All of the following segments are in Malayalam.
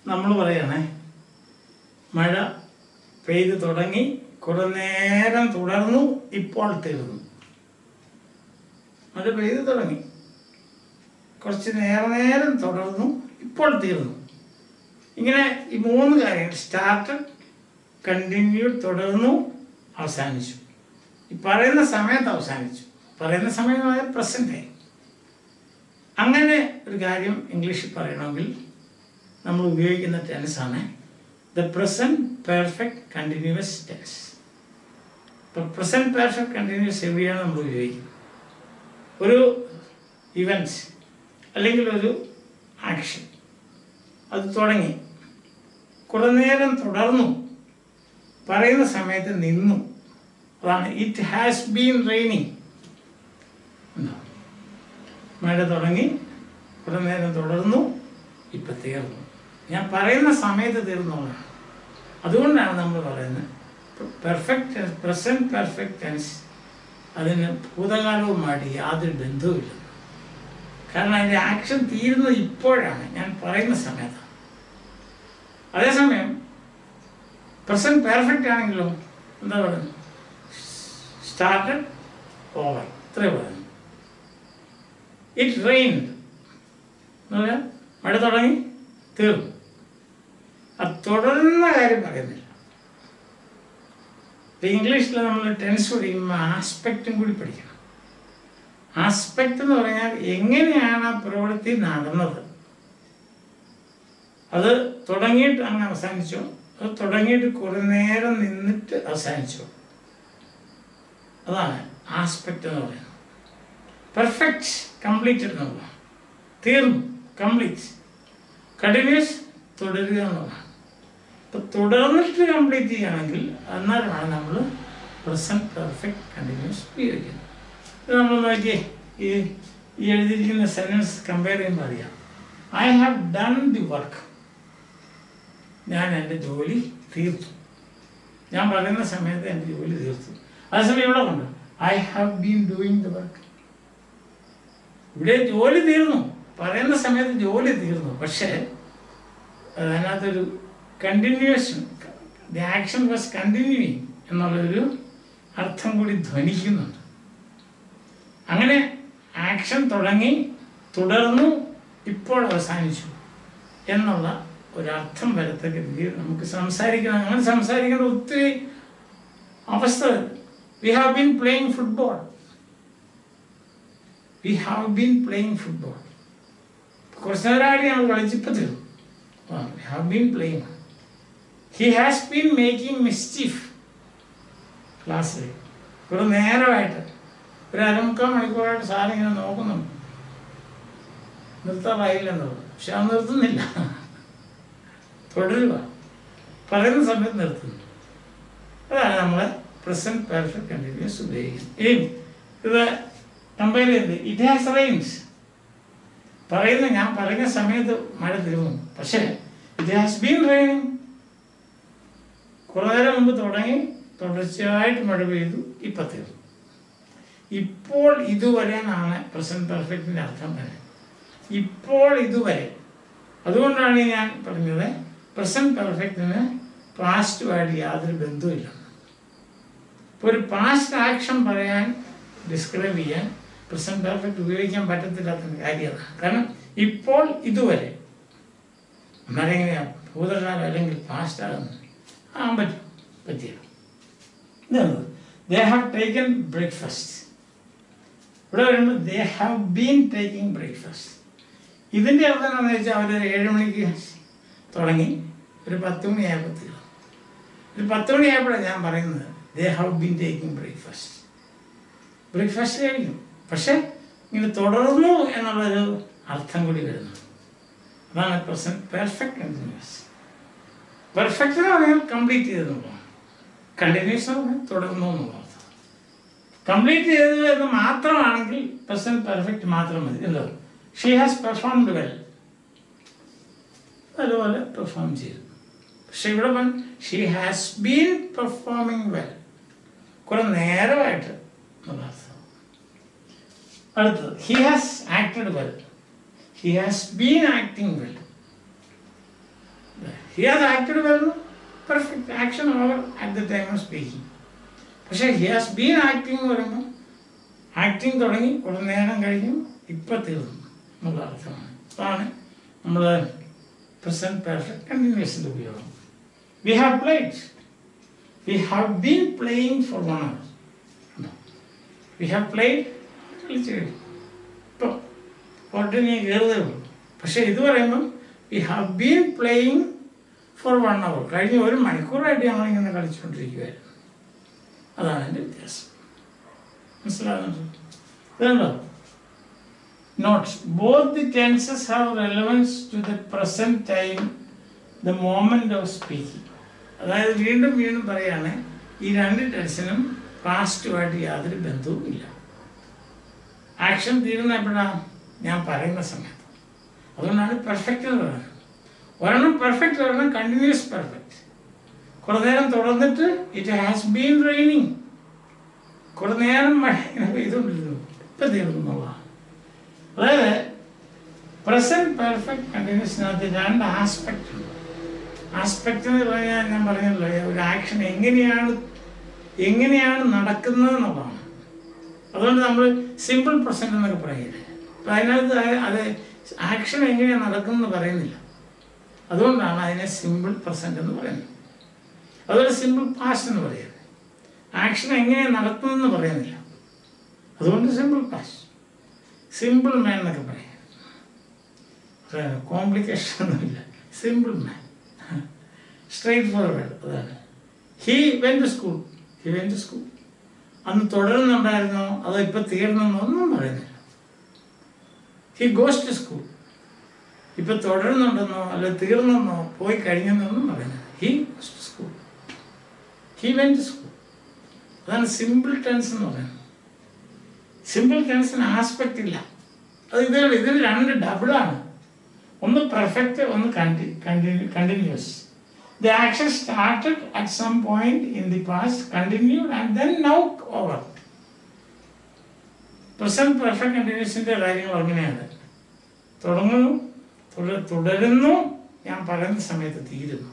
നമ്മൾ പറയണേ മഴ പെയ്ത് തുടങ്ങി കുറെ നേരം തുടർന്നു ഇപ്പോൾ തീർന്നു മഴ പെയ്ത് തുടങ്ങി കുറച്ച് നേരം നേരം തുടർന്നു ഇപ്പോൾ തീർന്നു ഇങ്ങനെ ഈ മൂന്ന് കാര്യങ്ങൾ സ്റ്റാർട്ട് കണ്ടിന്യൂ തുടർന്നു അവസാനിച്ചു ഈ പറയുന്ന സമയത്ത് അവസാനിച്ചു പറയുന്ന സമയമായ പ്രസന്റ് അങ്ങനെ ഒരു കാര്യം ഇംഗ്ലീഷിൽ പറയണമെങ്കിൽ നമ്മൾ ഉപയോഗിക്കുന്ന ടെൻസാണ് the present perfect continuous tense ഇപ്പം പ്രസന്റ് പെർഫെക്റ്റ് കണ്ടിന്യൂസ് എവിടെയാണ് നമ്മൾ ഉപയോഗിക്കുന്നത് ഒരു ഇവൻറ്റ്സ് അല്ലെങ്കിൽ ഒരു ആക്ഷൻ അത് തുടങ്ങി കുറേ നേരം തുടർന്നു പറയുന്ന സമയത്ത് നിന്നു അതാണ് ഇറ്റ് ഹാസ് ബീൻ റെയിനിങ് മഴ തുടങ്ങി കുറേ നേരം തുടർന്നു ഇപ്പം തീർന്നു ഞാൻ പറയുന്ന സമയത്ത് തീർന്നുള്ളതാണ് അതുകൊണ്ടാണ് നമ്മൾ പറയുന്നത് പെർഫെക്റ്റ് പ്രസൻറ്റ് പെർഫെക്റ്റ് ടെൻസ് അതിന് ഭൂതകാലവുമായിട്ട് യാതൊരു ബന്ധവുമില്ല കാരണം അതിൻ്റെ ആക്ഷൻ തീരുന്നത് ഇപ്പോഴാണ് ഞാൻ പറയുന്ന സമയത്താണ് അതേസമയം പ്രസൻറ്റ് പെർഫെക്റ്റ് ആണെങ്കിലോ എന്താ പറയുന്നത് സ്റ്റാർട്ടഡ് ഓവർ ഇത്രേ പറയുന്നു ഇറ്റ് റെയിൻ മഴ തുടങ്ങി തീർന്നു അത് തുടരുന്ന കാര്യം പറയുന്നില്ല ഇപ്പം ഇംഗ്ലീഷിൽ നമ്മൾ ടെൻസ് പഠിക്കുമ്പോൾ ആസ്പെക്റ്റും കൂടി പഠിക്കണം ആസ്പെക്റ്റ് എന്ന് പറഞ്ഞാൽ എങ്ങനെയാണ് ആ പ്രവൃത്തി നടന്നത് അത് തുടങ്ങിയിട്ട് അങ്ങ് അവസാനിച്ചോ അത് തുടങ്ങിയിട്ട് കുറേ നേരം നിന്നിട്ട് അവസാനിച്ചോ അതാണ് ആസ്പെക്റ്റ് എന്ന് പറയുന്നത് പെർഫെക്റ്റ് കംപ്ലീറ്റ് എന്നുള്ളതാണ് തീർന്നു കംപ്ലീറ്റ് കണ്ടിന്യൂസ് തുടരുക എന്നുള്ളതാണ് ഇപ്പം തുടർന്നിട്ട് കംപ്ലീറ്റ് ചെയ്യുകയാണെങ്കിൽ എന്നാലാണ് നമ്മൾ പ്രസൻറ്റ് പെർഫെക്റ്റ് കണ്ടിന്യൂസ് ഉപയോഗിക്കുന്നത് ഇത് നമ്മൾ നോക്കിയേ ഈ ഈ എഴുതിയിരിക്കുന്ന സെൻറ്റൻസ് കമ്പയർ ചെയ്യുമ്പോൾ അറിയാം I have done the work ഞാൻ എൻ്റെ ജോലി തീർത്തു ഞാൻ പറയുന്ന സമയത്ത് എൻ്റെ ജോലി തീർത്തു അതേസമയം ഇവിടെ കൊണ്ട് I have been doing the work ഇവിടെ ജോലി തീർന്നു പറയുന്ന സമയത്ത് ജോലി തീർന്നു പക്ഷേ അതിനകത്തൊരു continuation the action was continuing എന്നുള്ളൊരു അർത്ഥം കൂടി ധ്വനിക്കുന്നുണ്ട് അങ്ങനെ ആക്ഷൻ തുടങ്ങി തുടർന്നു ഇപ്പോൾ അവസാനിച്ചു എന്നുള്ള ഒരർത്ഥം വരത്തക്ക രീതിയിൽ നമുക്ക് സംസാരിക്കണം അങ്ങനെ സംസാരിക്കേണ്ട ഒത്തിരി അവസ്ഥ we have been playing football we have been playing football കുറച്ച് നേരമായിട്ട് ഞങ്ങൾ കളിച്ചിപ്പോൾ തീർന്നു we have been playing he has been making mischief ക്ലാസ്സിൽ ഒരു നേരമായിട്ട് ഒരു അരമുക്കാൽ മണിക്കൂറായിട്ട് സാർ ഇങ്ങനെ നോക്കുന്നുണ്ട് നിർത്താറായില്ലെന്നുള്ളത് പക്ഷെ അത് നിർത്തുന്നില്ല തുടരുക പറയുന്ന സമയത്ത് നിർത്തുന്നു അതാണ് നമ്മളെ പ്രസന്റ് പെർഫെക്റ്റ് കണ്ടിന്യൂസ് ഉപയോഗിക്കുന്നത് ഇനി ഇത് കമ്പയർ ചെയ്ത് ഇറ്റ് ഹാസ് റെയിൻസ് പറയുന്ന ഞാൻ പറയുന്ന സമയത്ത് മഴ തീർന്നു പക്ഷേ ഇറ്റ് ഹാസ് ബീൻ റെയിനിങ് കുറേ നേരം മുമ്പ് തുടങ്ങി തുടർച്ചയായിട്ട് മഴ പെയ്തു ഇപ്പം തീർന്നു ഇപ്പോൾ ഇതുവരെ എന്നാണ് പ്രസന്റ് പെർഫെക്റ്റിൻ്റെ അർത്ഥം തന്നെ ഇപ്പോൾ ഇതുവരെ അതുകൊണ്ടാണ് ഞാൻ പറഞ്ഞത് പ്രസന്റ് പെർഫെക്റ്റിന് പാസ്റ്റുമായിട്ട് യാതൊരു ബന്ധവുമില്ല ഇപ്പോൾ ഒരു പാസ്റ്റ് ആക്ഷൻ പറയാൻ ഡിസ്ക്രൈബ് ചെയ്യാൻ പ്രസന്റ് പെർഫെക്റ്റ് ഉപയോഗിക്കാൻ പറ്റത്തില്ലാത്ത കാര്യമാണ് കാരണം ഇപ്പോൾ ഇതുവരെ എന്നാലെങ്ങനെയാണ് ഭൂതകാലം അല്ലെങ്കിൽ പാസ്റ്റ് ആകുന്നത് ആ പറ്റും പറ്റിയ ഇതാണ് ദേ ഹാവ് ടേക്കൻ ബ്രേക്ക്ഫാസ്റ്റ് ഇവിടെ വരുമ്പോൾ they have been taking breakfast ഇതിൻ്റെ അർത്ഥം എന്താണെന്ന് വെച്ചാൽ അവർ ഏഴ് മണിക്ക് തുടങ്ങി ഒരു പത്ത് മണിയായപ്പോൾ തീർന്നു ഒരു പത്ത് മണിയായപ്പോഴാണ് ഞാൻ പറയുന്നത് they have been taking breakfast breakfast കഴിക്കും പക്ഷെ ഇങ്ങനെ തുടർന്നു എന്നുള്ളൊരു അർത്ഥം കൂടി വരുന്നു അതാണ് പ്രസന്റ് പെർഫെക്റ്റ് കണ്ടിന്യൂസ് പെർഫെക്റ്റ് എന്ന് പറഞ്ഞാൽ കംപ്ലീറ്റ് ചെയ്തെന്നുള്ളതാണ് കണ്ടിന്യൂസ് എന്ന് പറഞ്ഞാൽ തുടർന്നു എന്നുള്ളത് കംപ്ലീറ്റ് ചെയ്തത് എന്ന് മാത്രമാണെങ്കിൽ പ്രസന്റ് പെർഫെക്റ്റ് മാത്രം മതി അല്ലോ ഷീ ഹാസ് പെർഫോംഡ് വെൽ അതുപോലെ പെർഫോം ചെയ്തു പക്ഷെ ഇവിടെ she has been performing well കുറെ നേരമായിട്ട് എന്നുള്ള അർത്ഥം അടുത്തത് he has acted well he has been acting well he has acted വരുന്നു perfect action over at the time of speaking പക്ഷേ ഹി ഹാസ് ബീൻ ആക്ടിങ് എന്ന് പറയുമ്പോൾ ആക്ടിങ് തുടങ്ങി കുറേ നേരം കഴിഞ്ഞു ഇപ്പം തീർന്നു എന്നുള്ള അർത്ഥമാണ് അതാണ് നമ്മൾ പ്രസൻറ്റ് പെർഫെക്റ്റ് കണ്ടിന്യൂസിൻ്റെ ഉപയോഗം we have played we have been playing for one hour we have played കളിച്ചു കഴിഞ്ഞു ഇപ്പോൾ കോർട്ടിന് കയറുതേ ഉള്ളൂ പക്ഷേ ഇത് പറയുമ്പം we have been playing for one hour കഴിഞ്ഞ ഒരു മണിക്കൂറായിട്ട് ഞങ്ങളിങ്ങനെ കളിച്ചുകൊണ്ടിരിക്കുകയായിരുന്നു അതാണ് എൻ്റെ വ്യത്യാസം മനസ്സിലാകുന്നുണ്ട് ഇതുണ്ടോ notes both the tenses have relevance to the present time the moment of speaking അതായത് വീണ്ടും വീണ്ടും പറയാണ് ഈ രണ്ട് ടെൻസിനും പാസ്റ്റുമായിട്ട് യാതൊരു ബന്ധവുമില്ല ആക്ഷൻ തീരുന്ന എപ്പോഴാണ് ഞാൻ പറയുന്ന സമയത്ത് അതുകൊണ്ടാണ് പെർഫെക്റ്റ് എന്ന് പറയുന്നത് ഒരെണ്ണം പെർഫെക്റ്റ് ഒരെണ്ണം കണ്ടിന്യൂസ് പെർഫെക്റ്റ് കുറേ നേരം തുടർന്നിട്ട് ഇറ്റ് ഹാസ് ബീൻ റെയിനിങ് കുറേ നേരം മഴ ഇങ്ങനെ പെയ്തുകൊണ്ടിരുന്നു ഇപ്പം തീർന്നു എന്നുള്ളതാണ് അതായത് പ്രസന്റ് പെർഫെക്റ്റ് കണ്ടിന്യൂസിനകത്ത് രണ്ട് ആസ്പെക്റ്റ് ഉണ്ട് ആസ്പെക്റ്റ് എന്ന് പറഞ്ഞാൽ ഞാൻ പറഞ്ഞല്ലോ ഒരു ആക്ഷൻ എങ്ങനെയാണ് എങ്ങനെയാണ് നടക്കുന്നത് എന്നുള്ളതാണ് അതുകൊണ്ട് നമ്മൾ സിമ്പിൾ പ്രസന്റ് എന്നൊക്കെ പറയില്ലേ അപ്പം അതിനകത്ത് അത് അത് ആക്ഷൻ എങ്ങനെയാണ് നടക്കുന്നത് പറയുന്നില്ല അതുകൊണ്ടാണ് അതിനെ സിമ്പിൾ പ്രസന്റ് എന്ന് പറയുന്നത് അതുപോലെ സിമ്പിൾ പാസ്റ്റ് എന്ന് പറയുന്നത് ആക്ഷൻ എങ്ങനെയാണ് നടത്തുന്നതെന്ന് പറയുന്നില്ല അതുകൊണ്ട് സിമ്പിൾ പാസ്റ്റ് സിമ്പിൾ മാൻ എന്നൊക്കെ പറയാം കോംപ്ലിക്കേഷൻ ഒന്നുമില്ല സിമ്പിൾ മാൻ സ്ട്രെയിറ്റ് ഫോർവേഡ് അതാണ് he went to school he went to school അന്ന് തുടരുന്നുണ്ടായിരുന്നോ അതോ ഇപ്പൊ തീർന്നെന്നോ ഒന്നും പറയുന്നില്ല ഹി ഗോസ് ടു സ്കൂൾ ഇപ്പൊ തുടരുന്നുണ്ടെന്നോ അല്ല തീർന്നെന്നോ പോയി കഴിഞ്ഞെന്നൊന്നും പറയുന്നില്ല he goes to school he went to school അതാണ് സിമ്പിൾ ടെൻസ് എന്ന് പറയുന്നത് സിമ്പിൾ ടെൻസിന് ആസ്പെക്റ്റ് ഇല്ല അത് ഇതേ ഇതിൽ രണ്ട് ഡബിളാണ് ഒന്ന് പെർഫെക്റ്റ് ഒന്ന് continuous the action started at some point in the past continued and then now over present perfect കണ്ടിന്യൂസിന്റെ കാര്യങ്ങൾ അങ്ങനെയാണ് തുടങ്ങുന്നു തുട- തുടരുന്നു ഞാൻ പറയുന്ന സമയത്ത് തീരുന്നു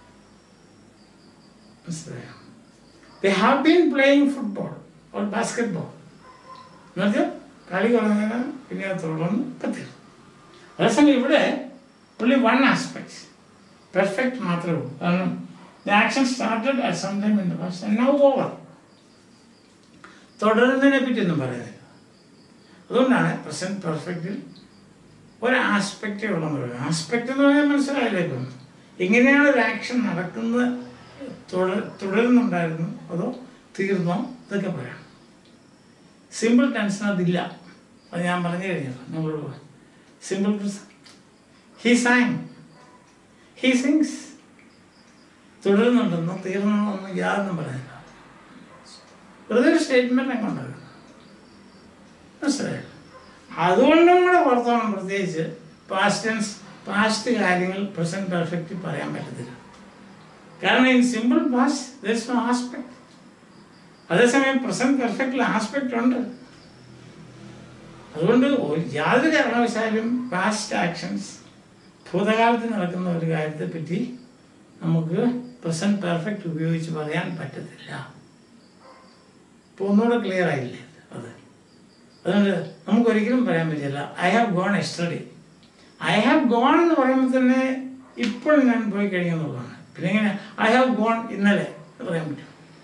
മനസ്സിലായോ they have been playing football or basketball എന്നുവെച്ചാൽ കളി തുടങ്ങുന്നതിന് പിന്നെ അത് തുടർന്ന് ഇപ്പം തീർന്നു അതേസമയം ഇവിടെ പുള്ളി വൺ ആസ്പെക്ട് പെർഫെക്റ്റ് മാത്രമേ ഉള്ളൂ കാരണം the action started at some time in the past now over തുടരുന്നതിനെ പറ്റി ഒന്നും പറയുന്നില്ല അതുകൊണ്ടാണ് പ്രസന്റ് പെർഫെക്റ്റിൽ ഒരു ആസ്പെക്റ്റേ ഉള്ളെന്ന് പറയുന്നത് ആസ്പെക്റ്റ് എന്ന് പറഞ്ഞാൽ മനസ്സിലായില്ലേ ഇപ്പം എങ്ങനെയാണ് ഒരു ആക്ഷൻ നടക്കുന്നത് തുടർ തുടരുന്നുണ്ടായിരുന്നു അതോ തീർന്നോ ഇതൊക്കെ പറയാം സിമ്പിൾ ടെൻഷനതില്ല അത് ഞാൻ പറഞ്ഞു കഴിഞ്ഞത് നമ്മളോട് simple he sang he sings തുടരുന്നുണ്ടെന്നോ തീർന്നെന്നോ ഒന്നും യാതൊന്നും പറയുന്നില്ല വെറുതെ ഒരു സ്റ്റേറ്റ്മെന്റ് കൊണ്ടത് മനസ്സിലായോ അതുകൊണ്ടും കൂടെ ഓർത്തോണം പ്രത്യേകിച്ച് പാസ്റ്റ് ടെൻസ് പാസ്റ്റ് കാര്യങ്ങൾ പ്രസന്റ് പെർഫെക്റ്റ് പറയാൻ പറ്റത്തില്ല കാരണം in simple past there's no aspect അതേസമയം പ്രസന്റ് പെർഫെക്റ്റിൽ ആസ്പെക്റ്റ് ഉണ്ട് അതുകൊണ്ട് ഒരു- യാതൊരു കാരണവശാലും പാസ്റ്റ് ആക്ഷൻസ് ഭൂതകാലത്ത് നടക്കുന്ന ഒരു കാര്യത്തെ പറ്റി നമുക്ക് പ്രസന്റ് പെർഫെക്റ്റ് ഉപയോഗിച്ച് പറയാൻ പറ്റത്തില്ല ഇപ്പോൾ ഒന്നുകൂടെ ക്ലിയർ ആയില്ലേ അത് അതുകൊണ്ട് നമുക്ക് ഒരിക്കലും പറയാൻ പറ്റില്ല I have gone yesterday I have gone എന്ന് പറയുമ്പോൾ തന്നെ ഇപ്പോൾ ഞാൻ പോയി കഴിഞ്ഞെന്നുള്ളതാണ് പിന്നെ എങ്ങനെ ഐ ഹാവ് ഗോൺ ഇന്നലെ എന്ന് പറയാൻ പറ്റും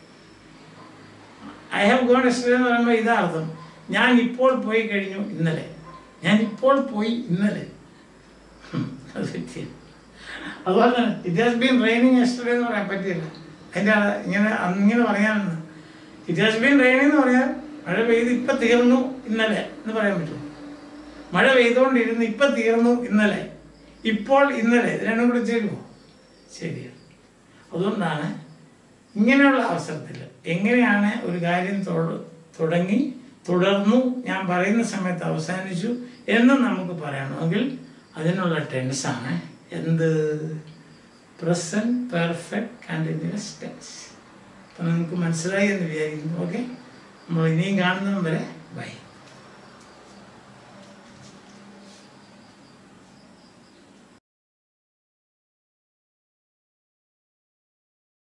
ഐ ഹാവ് ഗോൺ എസ്റ്റർഡേ എന്ന് പറയുമ്പോൾ ഇതാ അർത്ഥം ഞാൻ ഇപ്പോൾ പോയി കഴിഞ്ഞു ഇന്നലെ ഞാൻ ഇപ്പോൾ പോയി ഇന്നലെ ഹും, അത് പറ്റിയ അതുപോലെ തന്നെ it has been raining yesterday എന്ന് പറയാൻ പറ്റില്ല അതിൻ്റെ ആ ഇങ്ങനെ ഇങ്ങനെ പറയാമെന്ന് ഇറ്റ് ഹാസ് ബീൻ റെയിനിങ് എന്ന് പറയാൻ മഴ പെയ്ത് ഇപ്പം തീർന്നു ഇന്നലെ എന്ന് പറയാൻ പറ്റും മഴ പെയ്തുകൊണ്ടിരുന്നു ഇപ്പം തീർന്നു ഇന്നലെ ഇപ്പോൾ ഇന്നലെ ഇത് രണ്ടും കൂടി ചേരുമോ ശരിയാണ് അതുകൊണ്ടാണ് ഇങ്ങനെയുള്ള അവസരത്തിൽ എങ്ങനെയാണ് ഒരു കാര്യം തൊട- തുടങ്ങി തുടർന്നു ഞാൻ പറയുന്ന സമയത്ത് അവസാനിച്ചു എന്ന് നമുക്ക് പറയണമെങ്കിൽ അതിനുള്ള ടെൻസാണ് എന്ത് പ്രസന്റ് പെർഫെക്റ്റ് കണ്ടിന്യൂസ് ടെൻസ് അപ്പം നിങ്ങൾക്ക് മനസ്സിലായി എന്ന് വിചാരിക്കുന്നു ഓക്കെ നമ്മൾ ഇനിയും കാണുന്നതും വരെ ബൈ